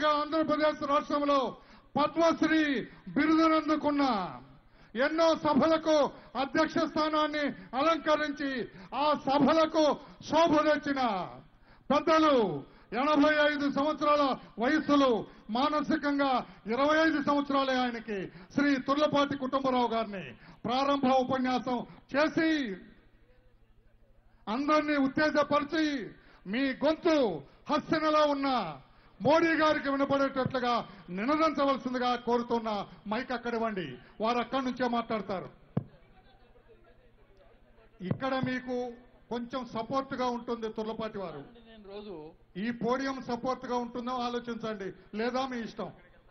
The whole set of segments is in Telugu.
ముఖ్యమంత్రిగా ఆంధ్రప్రదేశ్ రాష్ట్రంలో పద్మశ్రీ బిరుదునందుకున్న ఎన్నో సభలకు అధ్యక్ష స్థానాన్ని అలంకరించి ఆ సభలకు శోభ తెచ్చిన పెద్దలు ఎనభై ఐదు సంవత్సరాల వయస్సులో మానసికంగా ఇరవై ఐదు సంవత్సరాలే ఆయనకి శ్రీ తుర్లపాటి కుటుంబరావు గారిని ప్రారంభ ఉపన్యాసం చేసి అందరినీ ఉత్తేజపరిచి మీ గొంతు హస్సనలో ఉన్న మోడీ గారికి వినపడేటట్లుగా నినదించవలసిందిగా కోరుతున్న మైక్ అక్కడివ్వండి వారు అక్కడి నుంచే మాట్లాడతారు ఇక్కడ మీకు కొంచెం సపోర్ట్ గా ఉంటుంది తుర్లపాటి వారు నేను రోజు ఈ పోడియం సపోర్ట్ గా ఉంటుందో ఆలోచించండి లేదా మీ ఇష్టం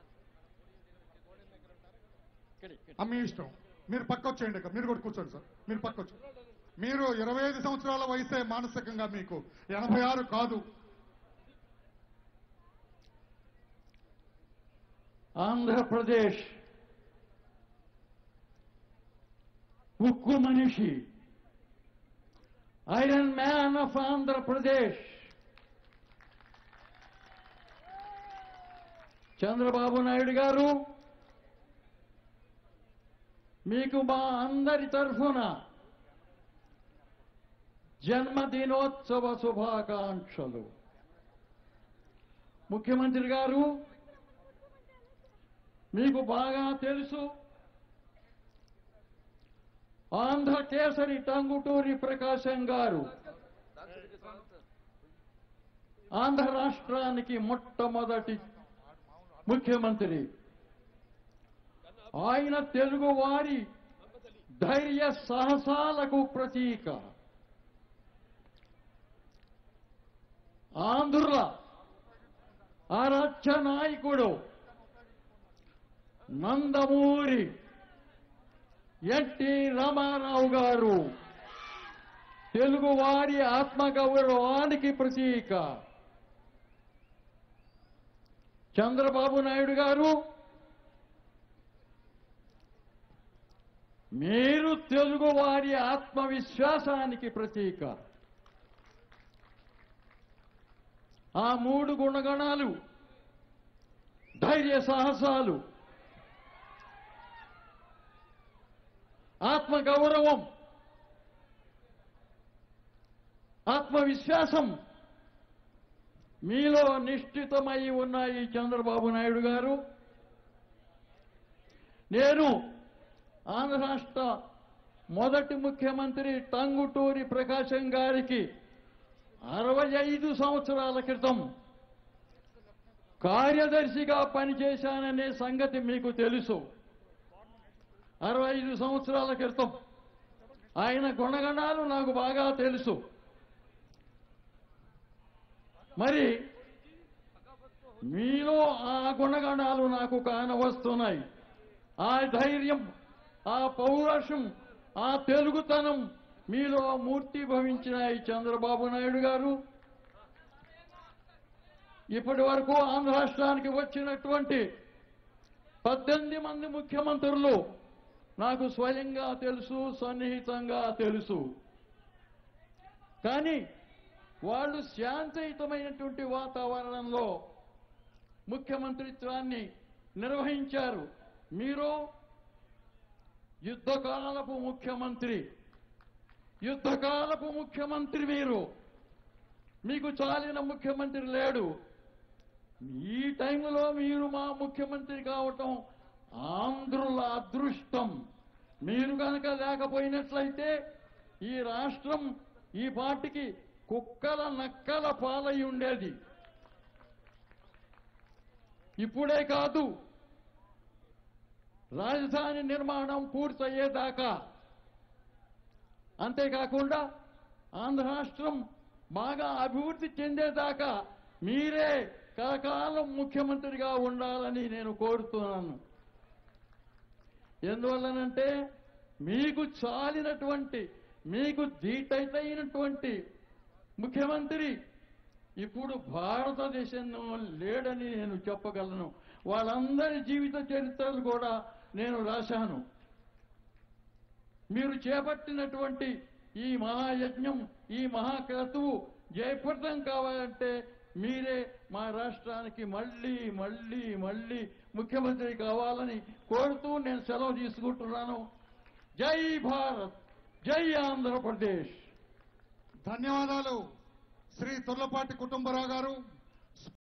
ఇక్కడ ఇక్కడ ఆ, మీ ఇష్టం మీరు పక్క వచ్చేయండి ఇక. మీరు కూడా కూర్చోండి సార్ మీరు పక్క వచ్చి మీరు ఇరవై ఐదు సంవత్సరాల వయసే మానసికంగా మీకు ఎనభై ఆరు కాదు ఆంధ్రప్రదేశ్ ఉక్కు మనిషి iron man of Andhra Pradesh Chandrababu Naidu గారు మీకు మా అందరి తరఫున జన్మదినోత్సవ శుభాకాంక్షలు ముఖ్యమంత్రి గారు మీకు బాగా తెలుసు ఆంధ్ర కేసరి టంగుటూరి ప్రకాశం గారు ఆంధ్ర రాష్ట్రానికి మొట్టమొదటి ముఖ్యమంత్రి ఆయన తెలుగు వారి ధైర్య సాహసాలకు ప్రతీక ఆంధ్రుల ఆరాధ్య నాయకుడు నందమూరి ఎన్టీ రామారావు గారు తెలుగువారి ఆత్మగౌరవానికి ప్రతీక చంద్రబాబు నాయుడు గారు మీరు తెలుగువారి ఆత్మవిశ్వాసానికి ప్రతీక ఆ మూడు గుణగణాలు ధైర్య సాహసాలు ఆత్మగౌరవం ఆత్మవిశ్వాసం మీలో నిశ్చితమై ఉన్నాయి చంద్రబాబు నాయుడు గారు నేను ఆంధ్ర రాష్ట్ర మొదటి ముఖ్యమంత్రి టంగుటూరి ప్రకాశం గారికి అరవై ఐదు సంవత్సరాల క్రితం కార్యదర్శిగా పనిచేశాననే సంగతి మీకు తెలుసు అరవై ఐదు సంవత్సరాల క్రితం ఆయన గుణగణాలు నాకు బాగా తెలుసు మరి మీలో ఆ గుణగణాలు నాకు కానవస్తున్నాయి ఆ ధైర్యం ఆ పౌరుషం ఆ తెలుగుతనం మీలో మూర్తి భవించినాయి చంద్రబాబు నాయుడు గారు ఇప్పటి వరకు ఆంధ్ర రాష్ట్రానికి వచ్చినటువంటి పద్దెనిమిది మంది ముఖ్యమంత్రులు నాకు స్వయంగా తెలుసు సన్నిహితంగా తెలుసు కానీ వాళ్ళు శాంతియుతమైనటువంటి వాతావరణంలో ముఖ్యమంత్రిత్వాన్ని నిర్వహించారు మీరు యుద్ధకాలపు ముఖ్యమంత్రి యుద్ధకాలపు ముఖ్యమంత్రి మీరు మీకు చాలిన ముఖ్యమంత్రి లేడు ఈ టైంలో మీరు మా ముఖ్యమంత్రి కావటం ఆంధ్రుల అదృష్టం మీరు కనుక లేకపోయినట్లయితే ఈ రాష్ట్రం ఈ పార్టీకి కుక్కల నక్కల పాలై ఉండేది ఇప్పుడే కాదు రాజధాని నిర్మాణం పూర్తయ్యేదాకా అంతేకాకుండా ఆంధ్ర రాష్ట్రం బాగా అభివృద్ధి చెందేదాకా మీరే కలకాలం ముఖ్యమంత్రిగా ఉండాలని నేను కోరుతున్నాను ఎందువల్లనంటే మీకు చాలినటువంటి మీకు దీటైతైనటువంటి ముఖ్యమంత్రి ఇప్పుడు భారతదేశంలో లేడని నేను చెప్పగలను వాళ్ళందరి జీవిత చరిత్రలు కూడా నేను రాశాను మీరు చేపట్టినటువంటి ఈ మహాయజ్ఞం ఈ మహాక్రతువు జయప్రదం కావాలంటే మీరే మా రాష్ట్రానికి మళ్ళీ మళ్ళీ మళ్ళీ ముఖ్యమంత్రి కావాలని కోరుతూ నేను సెలవు తీసుకుంటున్నాను జై భారత్ జై ఆంధ్రప్రదేశ్ ధన్యవాదాలు శ్రీ తుర్లపాటి కుటుంబరావు గారు